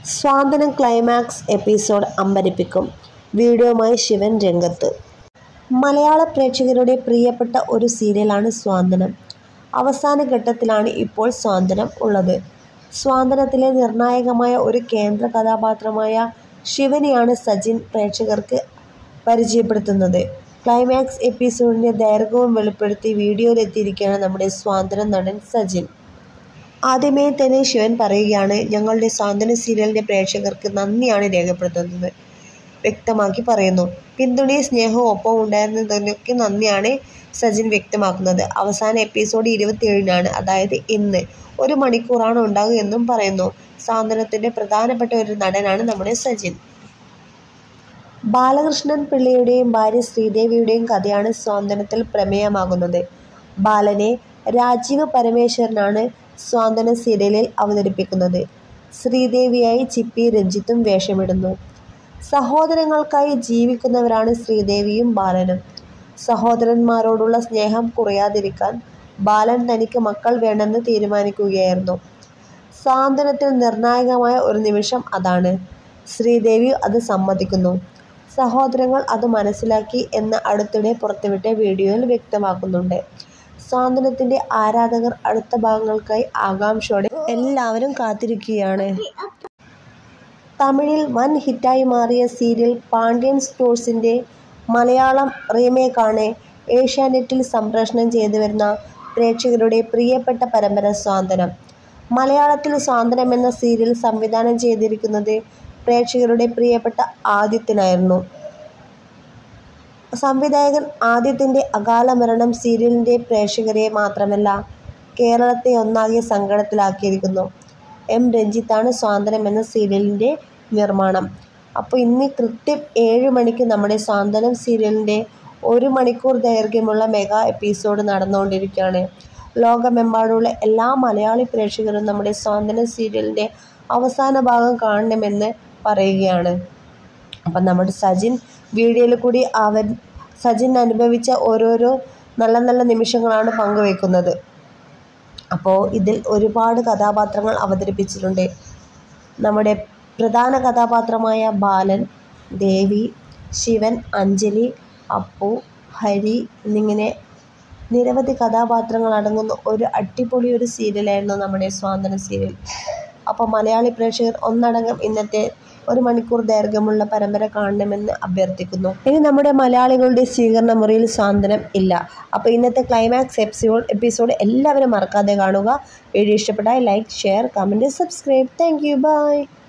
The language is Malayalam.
സ്വാന്തനം ക്ലൈമാക്സ് എപ്പിസോഡ് അമ്പരിപ്പിക്കും വീഡിയോയുമായി ശിവൻ രംഗത്ത് മലയാള പ്രേക്ഷകരുടെ പ്രിയപ്പെട്ട ഒരു സീരിയലാണ് സ്വാന്തനം അവസാന ഘട്ടത്തിലാണ് ഇപ്പോൾ സ്വാന്തനം ഉള്ളത് സ്വാന്തനത്തിലെ നിർണായകമായ ഒരു കേന്ദ്ര കഥാപാത്രമായ ശിവനെയാണ് സജിൻ പ്രേക്ഷകർക്ക് പരിചയപ്പെടുത്തുന്നത് ക്ലൈമാക്സ് എപ്പിസോഡിൻ്റെ ദൈർഘ്യവും വെളിപ്പെടുത്തി വീഡിയോയിലെത്തിയിരിക്കുകയാണ് നമ്മുടെ സ്വാന്തനം നടൻ സജിൻ ആദ്യമേ തന്നെ ശിവൻ പറയുകയാണ് ഞങ്ങളുടെ സ്വാതന്ത്ര്യ സീരിയലിൻ്റെ പ്രേക്ഷകർക്ക് നന്ദിയാണ് രേഖപ്പെടുത്തുന്നത് വ്യക്തമാക്കി പറയുന്നു പിന്തുണയും സ്നേഹവും ഒപ്പം ഉണ്ടായിരുന്നതിനൊക്കെ നന്ദിയാണ് സജിൻ വ്യക്തമാക്കുന്നത് അവസാന എപ്പിസോഡ് ഇരുപത്തിയേഴിനാണ് അതായത് ഇന്ന് ഒരു മണിക്കൂറാണ് ഉണ്ടാകുക എന്നും പറയുന്നു സാന്ത്വനത്തിൻ്റെ പ്രധാനപ്പെട്ട ഒരു നടനാണ് നമ്മുടെ സജിൻ ബാലകൃഷ്ണൻ പിള്ളയുടെയും ഭാര്യ ശ്രീദേവിയുടെയും കഥയാണ് സ്വാന്തനത്തിൽ പ്രമേയമാകുന്നത് ബാലനെ രാജീവ് പരമേശ്വരനാണ് സ്വാന്തന സീരിയലിൽ അവതരിപ്പിക്കുന്നത് ശ്രീദേവിയായി ചിപ്പി രഞ്ജിത്തും വേഷമിടുന്നു സഹോദരങ്ങൾക്കായി ജീവിക്കുന്നവരാണ് ശ്രീദേവിയും ബാലനും സഹോദരന്മാരോടുള്ള സ്നേഹം കുറയാതിരിക്കാൻ ബാലൻ തനിക്ക് മക്കൾ വേണ്ടെന്ന് തീരുമാനിക്കുകയായിരുന്നു സാന്ത്വനത്തിൽ നിർണായകമായ ഒരു നിമിഷം അതാണ് ശ്രീദേവി അത് സമ്മതിക്കുന്നു സഹോദരങ്ങൾ അത് മനസ്സിലാക്കി എന്ന് അടുത്തിടെ പുറത്തുവിട്ട വീഡിയോയിൽ വ്യക്തമാക്കുന്നുണ്ട് സ്വാതന്ത്ര്യത്തിൻ്റെ ആരാധകർ അടുത്ത ഭാഗങ്ങൾക്കായി ആകാംക്ഷയോടെ എല്ലാവരും കാത്തിരിക്കുകയാണ് തമിഴിൽ വൻ ഹിറ്റായി മാറിയ സീരിയൽ പാണ്ഡ്യൻ സ്റ്റോഴ്സിൻ്റെ മലയാളം റീമേക്കാണ് ഏഷ്യാനെറ്റിൽ സംപ്രേഷണം ചെയ്തു വരുന്ന പ്രേക്ഷകരുടെ പ്രിയപ്പെട്ട പരമ്പര സ്വാതന്ത്ര്യം മലയാളത്തിൽ സ്വാതന്ത്ര്യം എന്ന സീരിയൽ സംവിധാനം ചെയ്തിരിക്കുന്നത് പ്രേക്ഷകരുടെ പ്രിയപ്പെട്ട ആദിത്യനായിരുന്നു സംവിധായകൻ ആദ്യത്തിൻ്റെ അകാല മരണം സീരിയലിൻ്റെ പ്രേക്ഷകരെ മാത്രമല്ല കേരളത്തെ ഒന്നാകെ സങ്കടത്തിലാക്കിയിരിക്കുന്നു എം രഞ്ജിത്താണ് സ്വാതന്ത്ര്യം എന്ന സീരിയലിൻ്റെ നിർമ്മാണം അപ്പോൾ ഇന്ന് കൃത്യം ഏഴ് മണിക്ക് നമ്മുടെ സ്വാതന്ത്ര്യം സീരിയലിൻ്റെ ഒരു മണിക്കൂർ ദൈർഘ്യമുള്ള മെഗാ എപ്പിസോഡ് നടന്നുകൊണ്ടിരിക്കുകയാണ് ലോകമെമ്പാടുമുള്ള എല്ലാ മലയാളി പ്രേക്ഷകരും നമ്മുടെ സ്വാതന്ത്ര്യം സീരിയലിൻ്റെ അവസാന ഭാഗം കാണണമെന്ന് പറയുകയാണ് അപ്പം നമ്മുടെ സജിൻ വീഡിയോയിൽ കൂടി അവൻ സജിൻ അനുഭവിച്ച ഓരോരോ നല്ല നല്ല നിമിഷങ്ങളാണ് പങ്കുവെക്കുന്നത് അപ്പോൾ ഇതിൽ ഒരുപാട് കഥാപാത്രങ്ങൾ അവതരിപ്പിച്ചിട്ടുണ്ട് നമ്മുടെ പ്രധാന കഥാപാത്രമായ ബാലൻ ദേവി ശിവൻ അഞ്ജലി അപ്പു ഹരി എന്നിങ്ങനെ നിരവധി കഥാപാത്രങ്ങൾ അടങ്ങുന്ന ഒരു അടിപൊളി ഒരു സീരിയലായിരുന്നു നമ്മുടെ സ്വാതന്ത്ര്യ സീരിയൽ അപ്പോൾ മലയാളി പ്രേക്ഷകർ ഒന്നടങ്കം ഇന്നത്തെ ഒരു മണിക്കൂർ ദൈർഘ്യമുള്ള പരമ്പര കാണണമെന്ന് അഭ്യർത്ഥിക്കുന്നു ഇനി നമ്മുടെ മലയാളികളുടെ സ്വീകരണ മുറിയിൽ സ്വാതന്ത്ര്യം ഇല്ല അപ്പോൾ ഇന്നത്തെ ക്ലൈമാക്സ് എപ്പിസോഡ് എപ്പിസോഡ് എല്ലാവരും മറക്കാതെ കാണുക വീഡിയോ ഇഷ്ടപ്പെട്ടാൽ like share comment subscribe thank you by